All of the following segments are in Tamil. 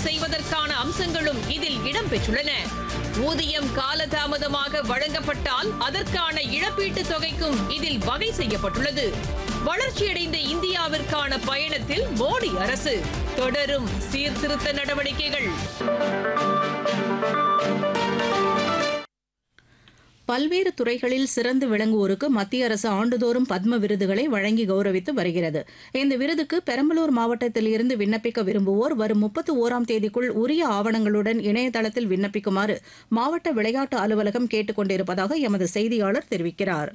செய்வதற்கான அம்சங்களும் இதில் இடம்பெற்றுள்ளன ஊதியம் காலதாமதமாக வழங்கப்பட்டால் அதற்கான இழப்பீட்டுத் தொகைக்கும் இதில் வகை செய்யப்பட்டுள்ளது வளர்ச்சியடைந்த இந்தியாவிற்கான பயணத்தில் மோடி அரசு தொடரும் சீர்திருத்த நடவடிக்கைகள் பல்வேறு துறைகளில் சிறந்து விளங்குவோருக்கு மத்திய அரசு ஆண்டுதோறும் பத்ம விருதுகளை வழங்கி கௌரவித்து வருகிறது இந்த விருதுக்கு பெரம்பலூர் மாவட்டத்தில் இருந்து விண்ணப்பிக்க விரும்புவோர் வரும் முப்பத்தி ஓராம் தேதிக்குள் உரிய ஆவணங்களுடன் இணையதளத்தில் விண்ணப்பிக்குமாறு மாவட்ட விளையாட்டு அலுவலகம் கேட்டுக் கொண்டிருப்பதாக எமது செய்தியாளர் தெரிவிக்கிறார்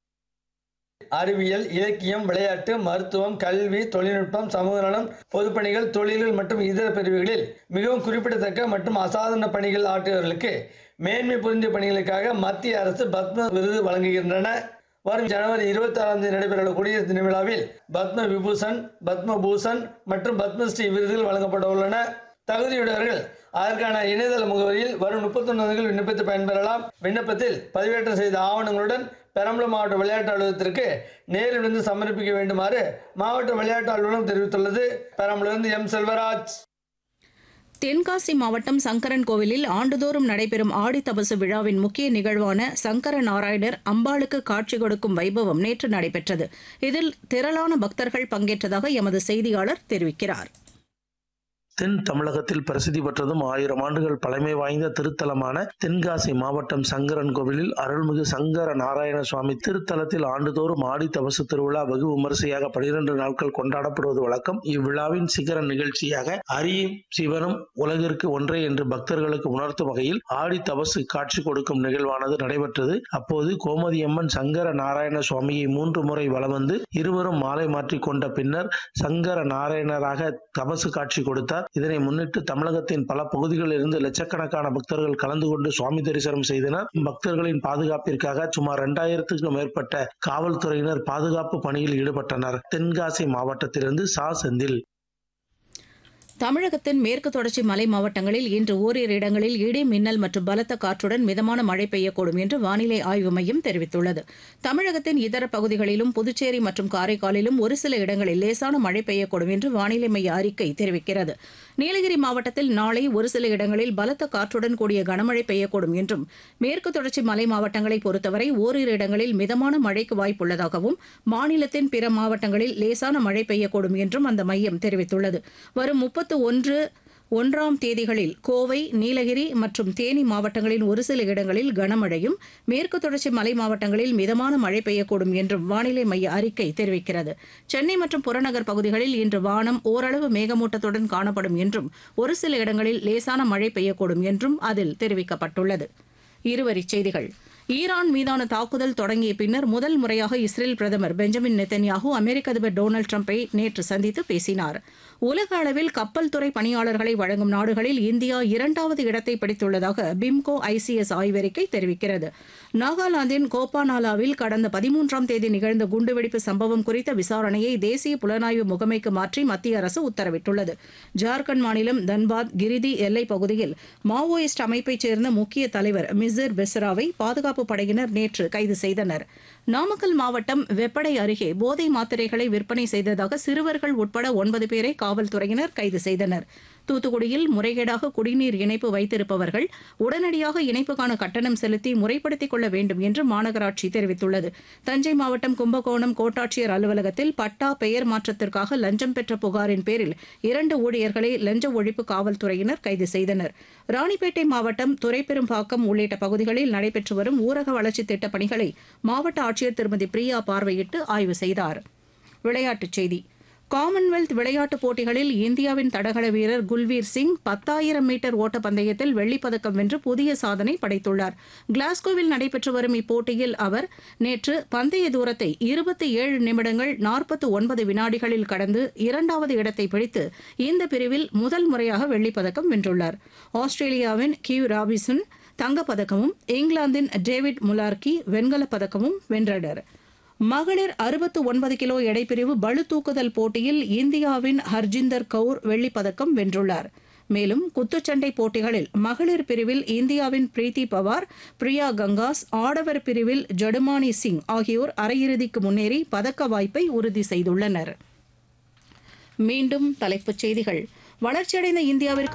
அறிவியல் இலக்கியம் விளையாட்டு மருத்துவம் கல்வி தொழில்நுட்பம் சமூக நலம் பொதுப்பணிகள் தொழில்கள் மற்றும் இதர பிரிவுகளில் மிகவும் குறிப்பிடத்தக்க மற்றும் அசாதாரண பணிகள் ஆற்றியவர்களுக்கு மேன்மை புரிந்த பணிகளுக்காக மத்திய அரசு பத்ம விருது வழங்குகின்றன வரும் ஜனவரி இருபத்தி ஆறாம் தேதி நடைபெறவுள்ள குடியரசு தின விழாவில் பத்ம விபூஷன் பத்ம பூஷன் மற்றும் பத்மஸ்ரீ விருதுகள் வழங்கப்பட உள்ளன தகுதியுடையவர்கள் அதற்கான இணையதள முகவரியில் வரும் முப்பத்தொன்னு விண்ணப்பித்து பயன்பெறலாம் விண்ணப்பத்தில் பதிவேற்றம் செய்த ஆவணங்களுடன் பெரம்பலூர் மாவட்ட விளையாட்டு அலுவலகத்திற்கு நேரில் வந்து சமர்ப்பிக்க வேண்டுமாறு மாவட்ட விளையாட்டு அலுவலகம் தெரிவித்துள்ளது பெரம்பலூரிலிருந்து எம் செல்வராஜ் தென்காசி மாவட்டம் சங்கரன் கோவிலில் ஆண்டுதோறும் நடைபெறும் ஆடி தபசு விழாவின் முக்கிய நிகழ்வான சங்கர நாராயணர் அம்பாளுக்கு காட்சி கொடுக்கும் வைபவம் நேற்று நடைபெற்றது இதில் திரளான பக்தர்கள் பங்கேற்றதாக எமது செய்தியாளர் தெரிவிக்கிறார் தென் தமிழகத்தில் பிரசித்தி பெற்றதும் ஆயிரம் ஆண்டுகள் பழமை வாய்ந்த திருத்தலமான தென்காசி மாவட்டம் சங்கரன் கோவிலில் அருள்மிகு சங்கர நாராயண சுவாமி திருத்தலத்தில் ஆண்டுதோறும் ஆடி தபசு திருவிழா வெகு விமரிசையாக பனிரெண்டு நாட்கள் கொண்டாடப்படுவது வழக்கம் இவ்விழாவின் சிகர நிகழ்ச்சியாக அரியும் சிவனும் உலகிற்கு ஒன்றே என்று பக்தர்களுக்கு உணர்த்தும் வகையில் ஆடி தபசு காட்சி கொடுக்கும் நிகழ்வானது நடைபெற்றது அப்போது கோமதியம்மன் சங்கர நாராயண சுவாமியை மூன்று முறை வலம் வந்து இருவரும் மாலை மாற்றிக் கொண்ட பின்னர் சங்கர நாராயணராக தபசு காட்சி கொடுத்தார் இதனை முன்னிட்டு தமிழகத்தின் பல பகுதிகளில் இருந்து லட்சக்கணக்கான பக்தர்கள் கலந்து கொண்டு சுவாமி தரிசனம் செய்தனர் பக்தர்களின் பாதுகாப்பிற்காக சுமார் இரண்டாயிரத்துக்கும் மேற்பட்ட காவல்துறையினர் பாதுகாப்பு பணியில் ஈடுபட்டனர் தென்காசி மாவட்டத்திலிருந்து சா செந்தில் தமிழகத்தின் மேற்கு தொடர்ச்சி மலை மாவட்டங்களில் இன்று ஓரிரு இடங்களில் இடி மின்னல் மற்றும் பலத்த காற்றுடன் மிதமான மழை பெய்யக்கூடும் என்று வானிலை ஆய்வு மையம் தெரிவித்துள்ளது தமிழகத்தின் இதர பகுதிகளிலும் புதுச்சேரி மற்றும் காரைக்காலிலும் ஒரு சில இடங்களில் லேசான மழை பெய்யக்கூடும் என்று வானிலை மைய அறிக்கை தெரிவிக்கிறது நீலகிரி மாவட்டத்தில் நாளை ஒரு சில இடங்களில் பலத்த காற்றுடன் கூடிய கனமழை பெய்யக்கூடும் என்றும் மேற்கு தொடர்ச்சி மலை மாவட்டங்களை பொறுத்தவரை ஓரிரு இடங்களில் மிதமான மழைக்கு வாய்ப்புள்ளதாகவும் மாநிலத்தின் பிற மாவட்டங்களில் லேசான மழை பெய்யக்கூடும் என்றும் அந்த மையம் தெரிவித்துள்ளது வரும் முப்பத்து ஒன்று ஒன்றாம் தேதிகளில் கோவை நீலகிரி மற்றும் தேனி மாவட்டங்களின் ஒரு சில இடங்களில் கனமழையும் மேற்கு தொடர்ச்சி மலை மாவட்டங்களில் மிதமான மழை பெய்யக்கூடும் என்றும் வானிலை மைய அறிக்கை தெரிவிக்கிறது சென்னை மற்றும் புறநகர் பகுதிகளில் இன்று வானம் ஓரளவு மேகமூட்டத்துடன் காணப்படும் என்றும் ஒரு சில இடங்களில் லேசான மழை பெய்யக்கூடும் என்றும் அதில் தெரிவிக்கப்பட்டுள்ளது இருவரிச் செய்திகள் ஈரான் மீதான தாக்குதல் தொடங்கிய பின்னர் முதல் முறையாக இஸ்ரேல் பிரதமர் பெஞ்சமின் நெத்தன்யாகு அமெரிக்க அதிபர் டொனால்டு டிரம்பை நேற்று சந்தித்து பேசினார் உலக அளவில் கப்பல் துறை பணியாளர்களை வழங்கும் நாடுகளில் இந்தியா இரண்டாவது இடத்தை பிடித்துள்ளதாக பிம்கோ ஐசிஎஸ் ஆய்வறிக்கை தெரிவிக்கிறது நாகாலாந்தின் கோபானாலாவில் கடந்த பதிமூன்றாம் தேதி நிகழ்ந்த குண்டுவெடிப்பு சம்பவம் குறித்த விசாரணையை தேசிய புலனாய்வு முகமைக்கு மாற்றி மத்திய அரசு உத்தரவிட்டுள்ளது ஜார்க்கண்ட் மாநிலம் தன்பாத் கிரிதி எல்லைப் பகுதியில் மாவோயிஸ்ட் அமைப்பைச் சேர்ந்த முக்கிய தலைவர் மிசர் பெஸ்ராவை பாதுகாப்பு படையினர் நேற்று கைது செய்தனர் நாமக்கல் மாவட்டம் வெப்படை அருகே போதை மாத்திரைகளை விற்பனை செய்ததாக சிறுவர்கள் உட்பட ஒன்பது பேரை காவல்துறையினர் கைது செய்தனர் தூத்துக்குடியில் முறைகேடாக குடிநீர் இணைப்பு வைத்திருப்பவர்கள் உடனடியாக இணைப்புக்கான கட்டணம் செலுத்தி முறைப்படுத்திக் கொள்ள வேண்டும் என்று மாநகராட்சி தெரிவித்துள்ளது தஞ்சை மாவட்டம் கும்பகோணம் கோட்டாட்சியர் அலுவலகத்தில் பட்டா பெயர் மாற்றத்திற்காக லஞ்சம் பெற்ற புகாரின் பேரில் இரண்டு ஊழியர்களை லஞ்ச ஒழிப்பு காவல்துறையினர் கைது செய்தனர் ராணிப்பேட்டை மாவட்டம் துரைப்பெரும்பாக்கம் உள்ளிட்ட பகுதிகளில் நடைபெற்று வரும் ஊரக வளர்ச்சித் திட்டப் பணிகளை மாவட்ட ஆட்சியர் திருமதி பிரியா பார்வையிட்டு ஆய்வு செய்தார் விளையாட்டுச் செய்தி காமன்வெல்த் விளையாட்டுப் போட்டிகளில் இந்தியாவின் தடகள வீரர் குல்வீர் சிங் பத்தாயிரம் மீட்டர் ஓட்டப்பந்தயத்தில் வெள்ளிப்பதக்கம் வென்று புதிய சாதனை படைத்துள்ளார் கிளாஸ்கோவில் நடைபெற்று வரும் இப்போட்டியில் அவர் நேற்று பந்தய தூரத்தை இருபத்தி ஏழு நிமிடங்கள் நாற்பத்து ஒன்பது வினாடிகளில் கடந்து இரண்டாவது இடத்தை பிடித்து இந்த பிரிவில் முதல் முறையாக வெள்ளிப்பதக்கம் வென்றுள்ளார் ஆஸ்திரேலியாவின் கியூ ராபிசன் தங்கப்பதக்கமும் இங்கிலாந்தின் டேவிட் முலார்கி வெண்கலப் பதக்கமும் வென்றனர் மகளிர் அறுபத்து ஒன்பது கிலோ எடைப்பிரிவு பளு தூக்குதல் போட்டியில் இந்தியாவின் ஹர்ஜிந்தர் கவுர் வெள்ளிப்பதக்கம் வென்றுள்ளார் மேலும் குத்துச்சண்டை போட்டிகளில் மகளிர் பிரிவில் இந்தியாவின் பிரீத்தி பவார் பிரியா கங்காஸ் ஆடவர் பிரிவில் ஜடுமானி சிங் ஆகியோர் அரையிறுதிக்கு முன்னேறி பதக்க வாய்ப்பை உறுதி செய்துள்ளனர் மீண்டும் தலைப்புச் செய்திகள் வளர்ச்சியடைந்த இந்தியாவிற்கு